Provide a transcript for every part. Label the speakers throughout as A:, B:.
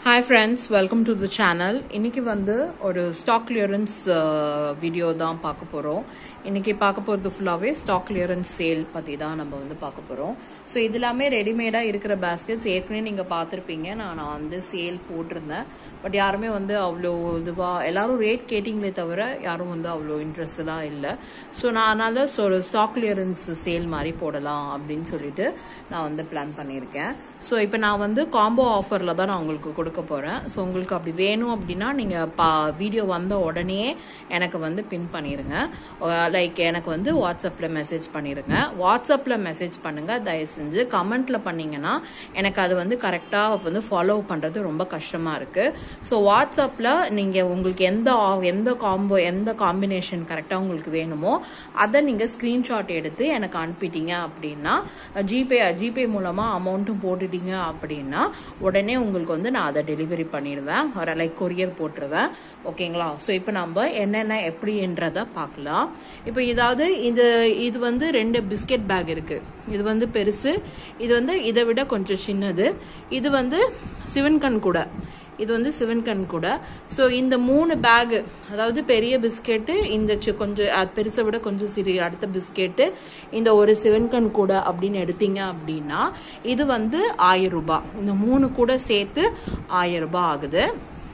A: hi friends welcome to the channel இன்னைக்கு வந்து ஒரு ஸ்டாக் கிளியரன்ஸ் வீடியோ தான் பார்க்க போகிறோம் இன்னைக்கு பார்க்க போகிறது ஃபுல்லாகவே ஸ்டாக் கிளியரன்ஸ் சேல் பற்றி தான் நம்ம வந்து பார்க்க போகிறோம் ஸோ இது எல்லாமே ரெடிமேடாக இருக்கிற பேஸ்கெட்ஸ் ஏற்கனவே நீங்கள் பார்த்துருப்பீங்க நான் நான் வந்து சேல் போட்டிருந்தேன் பட் யாருமே வந்து அவ்வளோ இதுவாக எல்லாரும் ரேட் கேட்டிங்களே தவிர யாரும் வந்து அவ்வளோ இன்ட்ரெஸ்டடாக இல்லை ஸோ நான் அதனால ஸோ ஒரு ஸ்டாக் கிளியரன்ஸ் சேல் மாதிரி போடலாம் அப்படின்னு சொல்லிட்டு நான் வந்து பிளான் பண்ணியிருக்கேன் ஸோ இப்போ நான் வந்து காம்போ ஆஃபரில் தான் நான் உங்களுக்கு கொடுக்க போகிறேன் ஸோ உங்களுக்கு அப்படி வேணும் அப்படின்னா நீங்கள் பா வீடியோ வந்த உடனே எனக்கு வந்து பின் பண்ணிடுங்க லைக் எனக்கு வந்து வாட்ஸ்அப்பில் மெசேஜ் பண்ணிடுங்க வாட்ஸ்அப்பில் மெசேஜ் பண்ணுங்கள் தயவு செஞ்சு கமெண்ட்டில் பண்ணிங்கன்னா எனக்கு அது வந்து கரெக்டாக வந்து ஃபாலோ பண்ணுறது ரொம்ப கஷ்டமாக இருக்குது ஸோ வாட்ஸ்அப்பில் நீங்கள் உங்களுக்கு எந்த எந்த காம்போ எந்த காம்பினேஷன் கரெக்டாக உங்களுக்கு வேணுமோ அதை நீங்கள் ஸ்க்ரீன்ஷாட் எடுத்து எனக்கு அனுப்பிட்டீங்க அப்படின்னா ஜிபே ஜிபே மூலமாக அமௌண்ட்டும் போட்டுட்டீங்க அப்படின்னா உடனே உங்களுக்கு வந்து நான் அதை டெலிவரி பண்ணிடுவேன் ஒரு லைக் கொரியர் போட்டுருவேன் ஓகேங்களா ஸோ இப்போ நம்ம என்னென்ன எப்படின்றத பார்க்கலாம் இப்போ இதாவது இது இது வந்து ரெண்டு பிஸ்கெட் பேக் இருக்கு இது வந்து பெருசு இது வந்து இதை விட கொஞ்சம் சின்னது இது வந்து சிவன்கண் கூட இது வந்து சிவன்கண் கூட ஸோ இந்த மூணு பேகு அதாவது பெரிய பிஸ்கெட்டு இந்த சி- கொஞ்சம் அஹ், பெருசை விட கொஞ்சம் சிறிய அடுத்த பிஸ்கெட்டு இந்த ஒரு சிவன்கண் கூட அப்படின்னு எடுத்தீங்க அப்படின்னா இது வந்து ஆயிரம் ரூபாய் இந்த மூணு கூட சேர்த்து ஆயிரம் ரூபாய் ஆகுது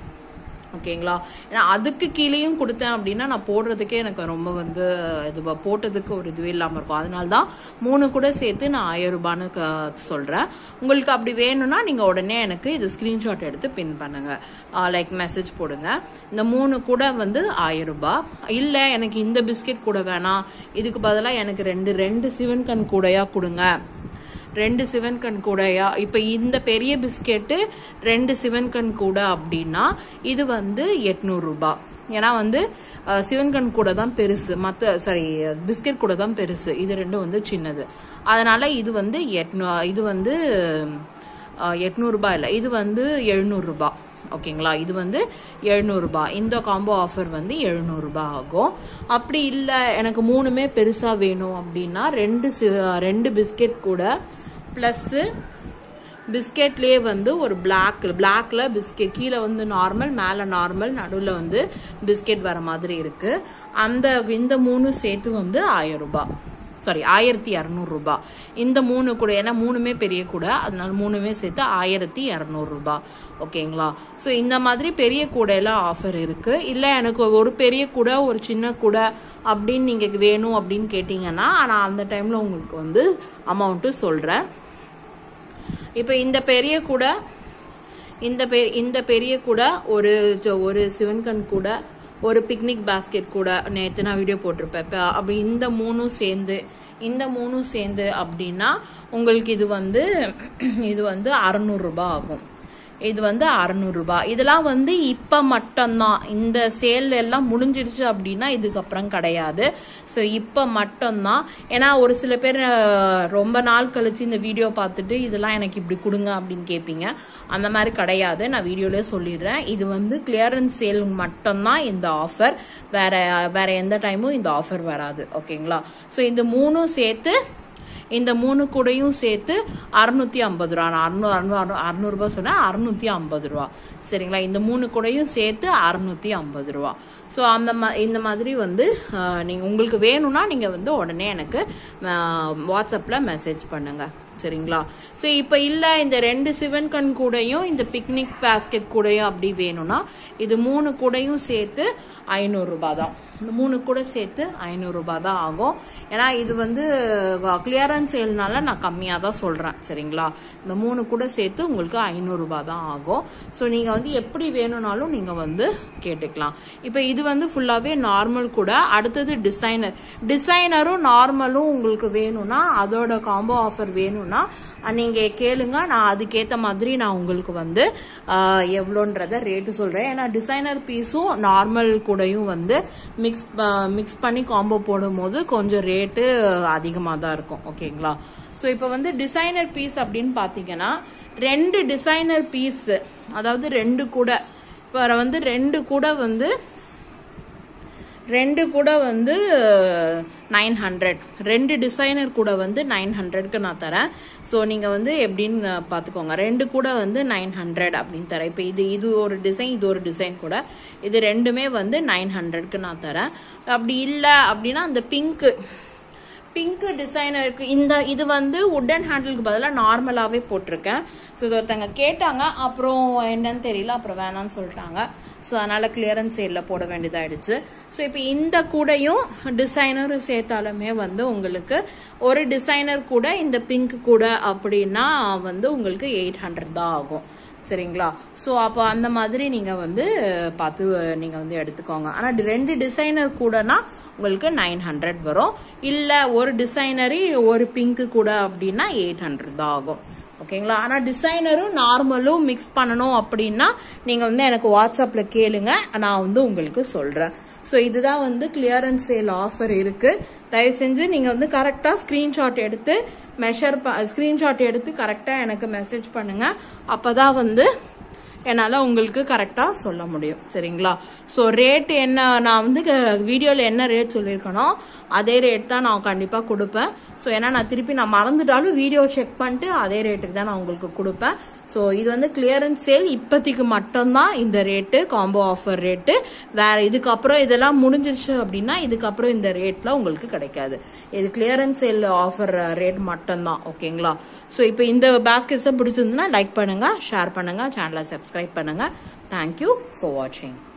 A: ஓகேங்களா ஏன்னா அதுக்கு கீழேயும் கொடுத்தேன் அப்படின்னா நான் போடுறதுக்கே எனக்கு ரொம்ப வந்து இது வ- போட்டதுக்கு ஒரு இதுவே இல்லாமல் இருக்கும் அதனால தான் மூணு கூட சேர்த்து நான் ஆயிரம் ரூபான்னு க- சொல்றேன் உங்களுக்கு அப்படி வேணும்னா நீங்க உடனே எனக்கு இது ஸ்கிரீன்ஷாட் எடுத்து பின் பண்ணுங்க லைக் மெசேஜ் போடுங்க இந்த மூணு கூட வந்து ஆயிரம் ரூபாய் இல்லை எனக்கு இந்த பிஸ்கெட் கூட வேணாம் இதுக்கு பதிலாக எனக்கு ரெண்டு ரெண்டு சிவன் கண் கூடையா கொடுங்க ரெண்டு சிவன்கண் கூடையா இப்போ இந்த பெரிய பிஸ்கெட்டு ரெண்டு சிவன்கண் கூட அப்படின்னா இது வந்து எட்நூறு ரூபாய் ஏன்னா வந்து அஹ், சிவன்கண் கூட தான் பெருசு மற்ற சாரி பிஸ்கெட் கூட தான் பெருசு இது ரெண்டும் வந்து சின்னது அதனால இது வந்து எட்நூ இது வந்து எட்நூறுபா இல்லை இது வந்து எழுநூறுபா ஓகேங்களா இது வந்து எழுநூறுபா இந்த காம்போ ஆஃபர் வந்து எழுநூறுபா ஆகும் அப்படி இல்லை எனக்கு மூணுமே பெருசாக வேணும் அப்படின்னா ரெண்டு சி- ரெண்டு பிஸ்கெட் கூட ப்ளஸ்ஸு பிஸ்கெட்லேயே வந்து ஒரு பிளாக் பிளாக்ல பிஸ்கெட் கீழே வந்து நார்மல் மேலே நார்மல் நடுவில் வந்து பிஸ்கெட் வர மாதிரி இருக்கு அந்த இந்த மூணு சேர்த்து வந்து ஆயிரம் ரூபாய் சாரி ஆயிரத்தி இரநூறுபா இந்த மூணு கூட ஏன்னா மூணுமே பெரிய கூட அதனால மூணுமே சேர்த்து ஆயிரத்தி இரநூறுபா ஓகேங்களா ஸோ இந்த மாதிரி பெரிய கூடையில ஆஃபர் இருக்கு இல்லை எனக்கு ஒரு பெரிய கூட ஒரு சின்ன கூட அப்படின்னு நீங்கள் வேணும் அப்படின்னு கேட்டிங்கன்னா நான் அந்த டைமில் உங்களுக்கு வந்து அமௌண்ட்டு சொல்கிறேன் இப்போ இந்த பெரிய கூட இந்த பெ இந்த பெரிய கூட ஒரு ஜ- ஒரு சிவன்கண் கூட ஒரு பிக்னிக் பாஸ்கெட் கூட நேற்று நான் வீடியோ போட்டிருப்பேன் இப்போ அப்படி இந்த மூணும் சேர்ந்து இந்த மூணும் சேர்ந்து அப்படின்னா உங்களுக்கு இது வந்து இது வந்து அறநூறுபா ஆகும் இது வந்து அறநூறுபா இதெல்லாம் வந்து இப்போ மட்டும்தான் இந்த சேல் எல்லாம் முடிஞ்சிருச்சு அப்படின்னா இதுக்கப்புறம் கிடையாது ஸோ இப்போ மட்டும்தான் ஏன்னா ஒரு சில பேர் அஹ், ரொம்ப நாள் கழிச்சு இந்த வீடியோ பார்த்துட்டு இதெல்லாம் எனக்கு இப்படி கொடுங்க அப்படின்னு கேட்பீங்க அந்த மாதிரி கிடையாது நான் வீடியோலேயே சொல்லிடுறேன் இது வந்து கிளியரன்ஸ் சேல் மட்டும்தான் இந்த ஆஃபர் வேற வேற எந்த டைமும் இந்த ஆஃபர் வராது ஓகேங்களா ஸோ இந்த மூணும் சேர்த்து இந்த மூணு கூடையும் சேர்த்து அறுநூத்தி ஐம்பது ரூபா நான் அறுநூறு அறுநூறு அறுநூறுபா சொன்னேன் அறுநூத்தி ஐம்பது ரூபா சரிங்களா இந்த மூணு கூடையும் சேர்த்து அறுநூத்தி ஐம்பது ரூபா ஸோ அந்த மா இந்த மாதிரி வந்து அஹ், நீங்க உங்களுக்கு வேணும்னா நீங்க வந்து உடனே எனக்கு வாட்ஸ்அப்பில் மெசேஜ் பண்ணுங்க சரிங்களா ஸோ இப்போ இல்லை இந்த ரெண்டு சிவன்கண் கூடையும் இந்த பிக்னிக் பாஸ்கெட் கூடையும் அப்படி வேணும்னா இது மூணு கூடையும் சேர்த்து ஐநூறுரூபா தான் இந்த மூணு கூட சேர்த்து ஐநூறுரூபா தான் ஆகும் ஏன்னா இது வந்து கிளியரன்ஸ் சேல்னால நான் கம்மியாக தான் சொல்கிறேன் சரிங்களா இந்த மூணு கூட சேர்த்து உங்களுக்கு ஐநூறுரூபா தான் ஆகும் ஸோ நீங்கள் வந்து எப்படி வேணும்னாலும் நீங்கள் வந்து கேட்டுக்கலாம் இப்போ இது வந்து ஃபுல்லாகவே நார்மல் கூட அடுத்தது டிசைனர் டிசைனரும் நார்மலும் உங்களுக்கு வேணும்னா அதோட காம்போ ஆஃபர் வேணும்னா அஹ், நீங்க கேளுங்க நான் அதுக்கேற்ற மாதிரி நான் உங்களுக்கு வந்து ஆஹ், எவ்வளோன்றத ரேட்டு சொல்றேன் ஏன்னா டிசைனர் பீஸும் நார்மல் கூடயும் வந்து மிக்ஸ் மிக்ஸ் பண்ணி காம்போ போடும்போது கொஞ்சம் ரேட்டு அதிகமாக தான் இருக்கும் ஓகேங்களா ஸோ இப்போ வந்து டிசைனர் பீஸ் அப்படின்னு பார்த்தீங்கன்னா ரெண்டு டிசைனர் பீஸ் அதாவது ரெண்டு கூட இப்போ வந்து ரெண்டு கூட வந்து ரெண்டு கூட வந்து நைன் ஹண்ட்ரட் ரெண்டு டிசைனர் கூட வந்து நைன் ஹண்ட்ரட்க்கு நான் தரேன் ஸோ நீங்கள் வந்து எப்படின்னு பார்த்துக்கோங்க ரெண்டு கூட வந்து நைன் ஹண்ட்ரட் அப்படின்னு தரேன் இப்போ இது இது ஒரு டிசைன் இது ஒரு டிசைன் கூட இது ரெண்டுமே வந்து நைன் ஹண்ட்ரட்க்கு நான் தரேன் அப்படி இல்லை அப்படின்னா அந்த பிங்க்கு பிங்க் டிசைனருக்கு இந்த இது வந்து உட்டன் ஹேண்டிலுக்கு பதிலாக நார்மலாகவே போட்டிருக்கேன் ஸோ இது ஒருத்தங்க கேட்டாங்க அப்புறம் என்னன்னு தெரியல அப்புறம் வேணாம்னு சொல்லிட்டாங்க ஸோ அதனால் கிளியரன்ஸ் சேலில் போட வேண்டியதாயிடுச்சு ஸோ இப்போ இந்த கூடையும் டிசைனரும் சேர்த்தாலுமே வந்து உங்களுக்கு ஒரு டிசைனர் கூட இந்த பிங்க் கூட அப்படின்னா வந்து உங்களுக்கு எயிட் ஹண்ட்ரட் தான் ஆகும் சரிங்களா ஸோ அப்போ அந்த மாதிரி நீங்கள் வந்து பார்த்து நீங்கள் வந்து எடுத்துக்கோங்க ஆனால் ரெண்டு டிசைனர் கூடனா உங்களுக்கு நைன் ஹண்ட்ரட் வரும் இல்லை ஒரு டிசைனரி ஒரு பிங்க்கு கூட அப்படின்னா எயிட் ஹண்ட்ரட் தான் ஆகும் ஓகேங்களா ஆனால் டிசைனரும் நார்மலும் மிக்ஸ் பண்ணணும் அப்படின்னா நீங்கள் வந்து எனக்கு வாட்ஸ்அப்பில் கேளுங்க நான் வந்து உங்களுக்கு சொல்கிறேன் ஸோ இதுதான் வந்து கிளியரன்ஸ் சேல் ஆஃபர் இருக்குது தயவு செஞ்சு நீங்கள் வந்து கரெக்டாக ஸ்க்ரீன்ஷாட் எடுத்து மெஷர் ப ஸ்க்ரீன்ஷாட் எடுத்து கரெக்டாக எனக்கு மெசேஜ் பண்ணுங்கள் அப்போ தான் வந்து என்னால் உங்களுக்கு கரெக்டாக சொல்ல முடியும் சரிங்களா ஸோ ரேட் என்ன நான் வந்து வீடியோவில் என்ன ரேட் சொல்லியிருக்கனோ அதே ரேட் தான் நான் கண்டிப்பாக கொடுப்பேன் ஸோ ஏன்னா நான் திருப்பி நான் மறந்துட்டாலும் வீடியோ செக் பண்ணிட்டு அதே ரேட்டுக்கு தான் நான் உங்களுக்கு கொடுப்பேன் ஸோ இது வந்து கிளியரன்ஸ் சேல் இப்போதைக்கு மட்டும்தான் இந்த ரேட்டு காம்போ ஆஃபர் ரேட்டு வேற இதுக்கப்புறம் இதெல்லாம் முடிஞ்சிருச்சு அப்படின்னா இதுக்கப்புறம் இந்த ரேட்ல உங்களுக்கு கிடைக்காது இது கிளியரன்ஸ் சேல் ஆஃபர் ரேட் மட்டும்தான் ஓகேங்களா ஸோ இப்போ இந்த பேஸ்கெட்ஸை பிடிச்சிருந்துன்னா லைக் பண்ணுங்க ஷேர் பண்ணுங்க சேனலை சப்ஸ்கிரைப் பண்ணுங்க தேங்க்யூ ஃபார் வாட்சிங்